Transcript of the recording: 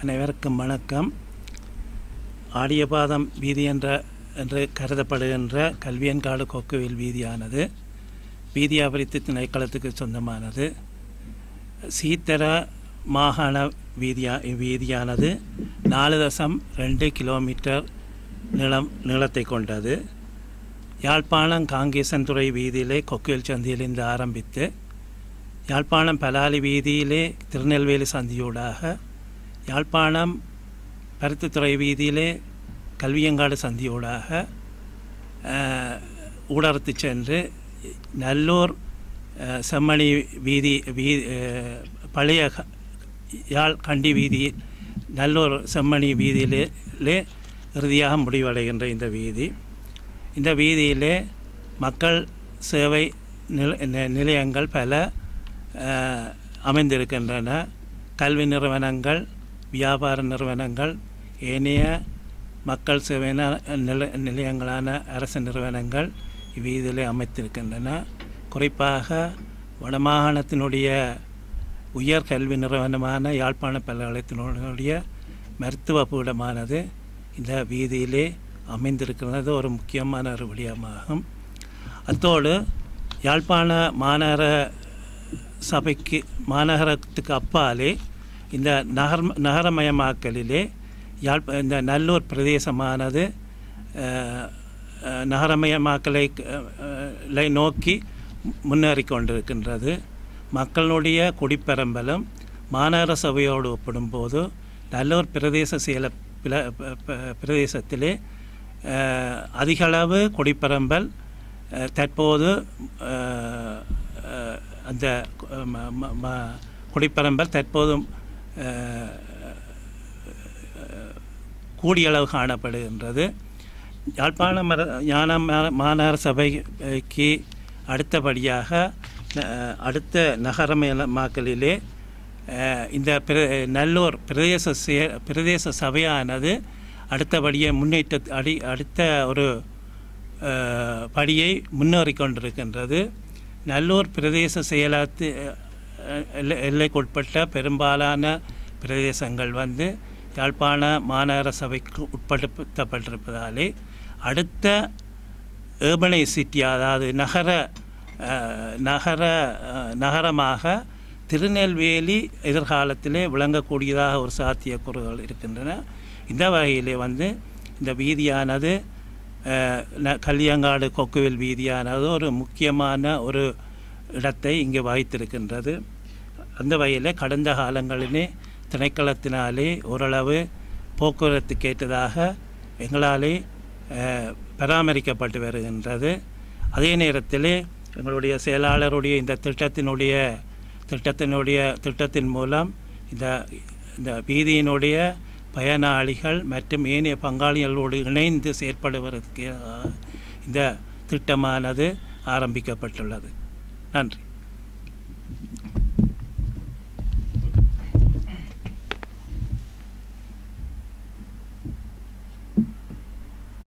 அனைவருக்கும் வணக்கம் ஆடியபாதம் வீதி என்ற என்று கருதப்படுகின்ற கல்வியன்காடு கொக்குவில் வீதியானது வீதி அபிவிருத்தி திணைக்களத்துக்கு சொந்தமானது சீத்தர மாகாண வீதியா வீதியானது நாலு தசம் ரெண்டு கிலோமீட்டர் நீளம் நீளத்தை கொண்டது யாழ்ப்பாணம் காங்கேசன்துறை வீதியிலே கொக்குவில் சந்தியிலிருந்து ஆரம்பித்து யாழ்ப்பாணம் பலாலி வீதியிலே திருநெல்வேலி சந்தியூடாக யாழ்ப்பாணம் பருத்தித்துறை வீதியிலே கல்வியங்காடு சந்தியூடாக அஹ், ஊடறுத்து சென்று நல்லூர் அஹ், செம்மணி வீதி வீ அஹ், பழைய க- யாழ் கண்டி வீதி நல்லூர் செம்மணி வீதியிலே இறுதியாக முடிவடைகின்ற இந்த வீதி இந்த வீதியிலே மக்கள் சேவை நில நி- நிலையங்கள் பல அஹ், அமைந்திருக்கின்றன கல்வி நிறுவனங்கள் வியாபார நிறுவனங்கள் ஏனைய மக்கள் சேவை ந- நில நிலையங்களான அரசு நிறுவனங்கள் இவ்வீதியிலே அமைத்திருக்கின்றன குறிப்பாக வடமாகாணத்தினுடைய உயர் கல்வி நிறுவனமான யாழ்ப்பாண பல்கலைக்கழகத்தினுடைய மருத்துவ பீடமானது இந்த வீதியிலே அமைந்திருக்கிறது ஒரு முக்கியமான ஒரு விடயமாகும் அத்தோடு யாழ்ப்பாண மாநகர சபைக்கு மாநகரத்துக்கு அப்பாலே இந்த நகர் நகரமயமாக்கலிலே யாழ் இந்த நல்லூர் பிரதேசமானது அஹ், அஹ், நகரமயமாக்கலை அஹ், லை நோக்கி முன்னேறி கொண்டிருக்கின்றது மக்களுடைய குடிப்பெரம்பலும் மாநகர சபையோடு ஒப்பிடும்போது நல்லூர் பிரதேச செயல பில- ப- ப- பிரதேசத்திலே அஹ், அதிகளவு குடிப்பெரம்பல் அஹ், தற்போது அஹ், அஹ், அந்த கு- ம- ம- ம- குடிப்பெரம்பல் தற்போதும் அஹ், கூடிய அளவு காணப்படுகின்றது யாழ்ப்பாண மர ஞான மா- மாநகர சபைக்கு அடுத்தபடியாக அஹ், அடுத்த நகரமயமாக்கலிலே அஹ், இந்த பிர நல்லூர் பிரதேச சே- பிரதேச சபையானது அடுத்தபடியே முன்னேற்ற அடி அடுத்த ஒரு அஹ், படியை முன்னேறி கொண்டிருக்கின்றது நல்லூர் பிரதேச செயலாத்து அஹ், எல்லை எல்லைக்குட்பட்ட பெரும்பாலான பிரதேசங்கள் வந்து யாழ்ப்பாண மாநகர சபைக்கு உட்படுத்தப்பட்டிருப்பதாலே அடுத்த ஏர்பனை சிட்டி அதாவது நகர அஹ், நகர அஹ், நகரமாக திருநெல்வேலி எதிர்காலத்திலே விளங்கக்கூடியதாக ஒரு சாத்தியக்கூறுகள் இருக்கின்றன இந்த வகையிலே வந்து இந்த வீதியானது அஹ், ந- கல்லியங்காடு கொக்குவில் வீதியானது ஒரு முக்கியமான ஒரு இடத்தை இங்கு வகித்திருக்கின்றது அந்த வகையில் கடந்த காலங்களிலே திணைக்களத்தினாலே ஓரளவு போக்குவரத்துக்கு ஏற்றதாக எங்களாலே அஹ், பராமரிக்கப்பட்டு வருகின்றது அதே நேரத்தில் எங்களுடைய செயலாளருடைய இந்த திட்டத்தினுடைய திட்டத்தினுடைய திட்டத்தின் மூலம் இந்த இந்த வீதியினுடைய பயனாளிகள் மற்றும் ஏனைய பங்காளிகளோடு இணைந்து செயற்படுவதற்கு அஹ், இந்த திட்டமானது ஆரம்பிக்கப்பட்டுள்ளது நன்றி